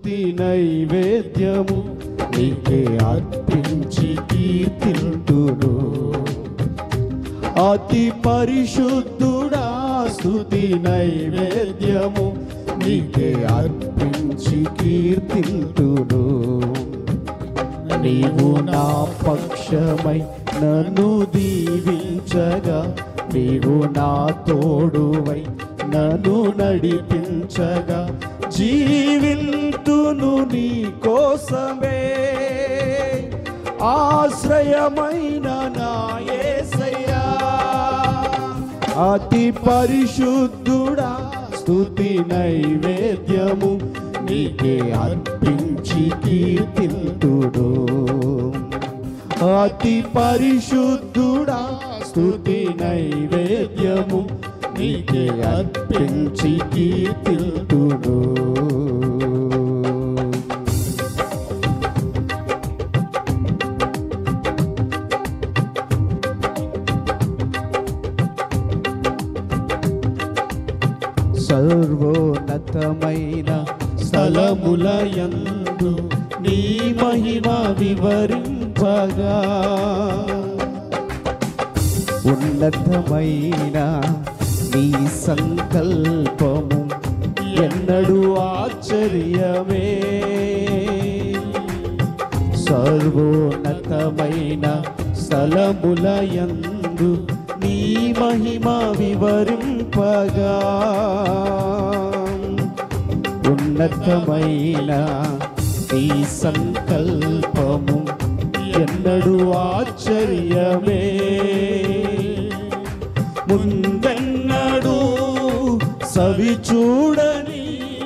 స్తుతి నైవేద్యము నీకే అర్పించి కీర్తింతును అతి పరిశుద్ధుడా స్తుతి నైవేద్యము నీకే అర్పించి కీర్తింతును నీవు నా పక్షమై నన్ను దీవించగా నీవు నా తోడువై నన్ను నడిపించగా జీవింతును నీ కోసమే ఆశ్రయమైన నా యేసయ్యా అతి పరిశుద్ధుడా స్తుతి నైవేద్యము నీకే అర్పించి కీర్తింతుడు అతి పరిశుద్ధుడా స్తుతి నైవేద్యము నీకే అర్పించి కీర్తింతుడు సర్వోన్నతమైన స్థలములయందు నీ మహిమ వివరింపగా ఉన్నతమైన నీ సంకల్పము ఎన్నడూ ఆశ్చర్యమే సర్వోన్నతమైన స్థలములయందు నీ మహిమ వివరింపగా ఉన్నతమైన నీ సంకల్పము ఎన్నడూ ఆశ్చర్యమే ముందెన్నడూ సవి చూడని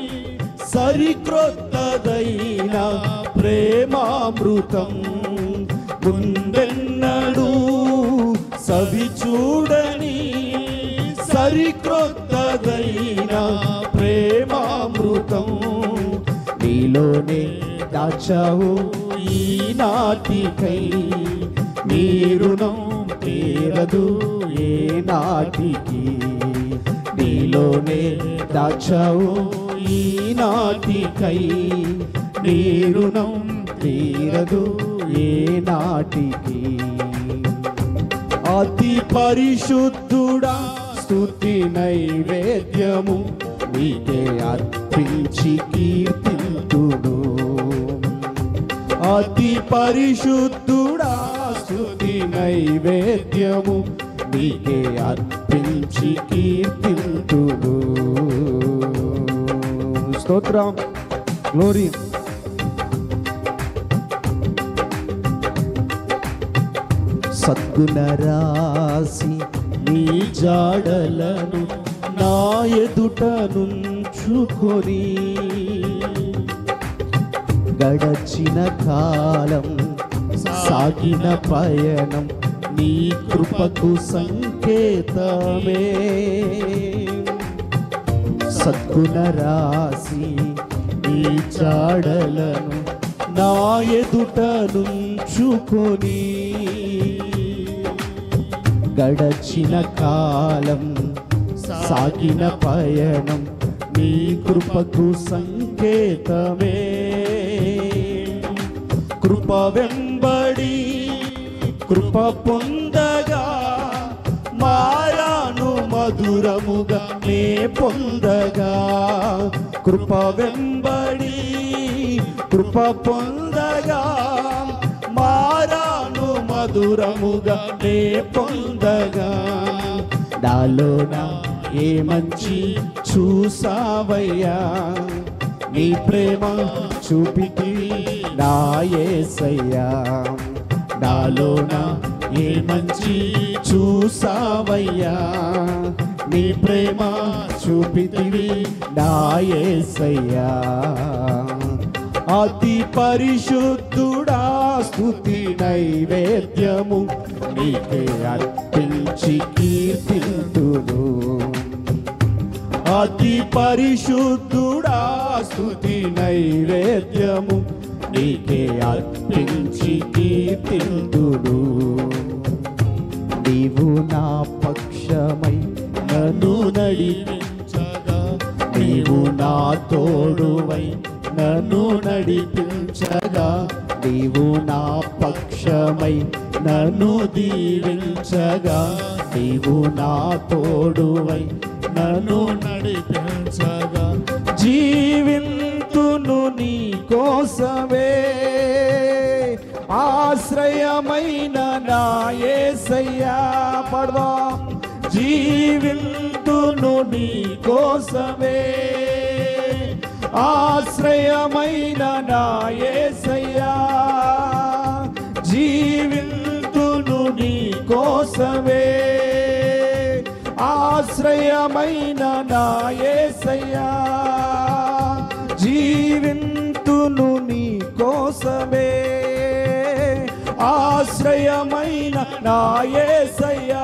సరిక్రొత్తదైన ప్రేమామృతం ముందెన్నడూ సవి చూడని సరిక్రొత్తదైన ప్రేమామృతం నీలోనే దాచావు ఈనాటికై నీ రుణం తీరదు ఏ నాటికి నీలోనే దాచావు ఈనాటికై నీ రుణం తీరదు ఏ నాటికి అతి పరిశుద్ధుడా స్తుతి నైవేద్యము నీకే అర్పించి కీర్తింతుడు అతి పరిశుద్ధుడా స్తుతి నైవేద్యము నీకే అర్పించి కీర్తింతుడు స్తోత్రం గ్లోరీ సద్గుణ రాసి నీ జాడలను నా ఎదుట నుంచుకొని గడచిన కాలం సాగిన పయనం నీ కృపకు సంకేతమే సద్గుణ రాసి నీ చాడలను నా ఎదుట నుంచుకొని గడచిన కాలం సాగిన పయనం నీ కృపకు సంకేతమే కృప వెంబడి కృప పొందగా మారాను మధురముగా నే పొందగా కృప వెంబడి కృప పొందగా మారాను మధురముగా నే పొందగా నాలోన ఏ మంచి చూసావయ్యా నీ ప్రేమ చూపికి నా యేసయ్యా నాలోన ఏ మంచి చూసావయ్యా నీ ప్రేమ చూపితివి నా యేసయ్యా అతి పరిశుద్ధుడా స్తుతి నైవేద్యము నీకే అర్పించి కీర్తింతును అతి పరిశుద్ధుడా స్తుతి నైవేద్యము నీకే అర్పించి కీర్తింతుడు నీవు నా పక్షమై నన్ను నడిపించగా నీవు నా తోడువై నన్ను నడిపించగా నీవు నా పక్షమై నన్ను దీవించగా నీవు నా తోడువై నన్ను నడిపించగా జీవింతును నీ కోసమే ఆశ్రయమైన నా యేసయ్యా పడదాం జీవింతును నీ కోసమే ఆశ్రయమైన నా యేసయ్యా జీవింతును నీ కోసమే ఆశ్రయమైన నా యేసయ్యా జీవింతును నీ కోసమే ఆశ్రయమైన నా యేసయ్యా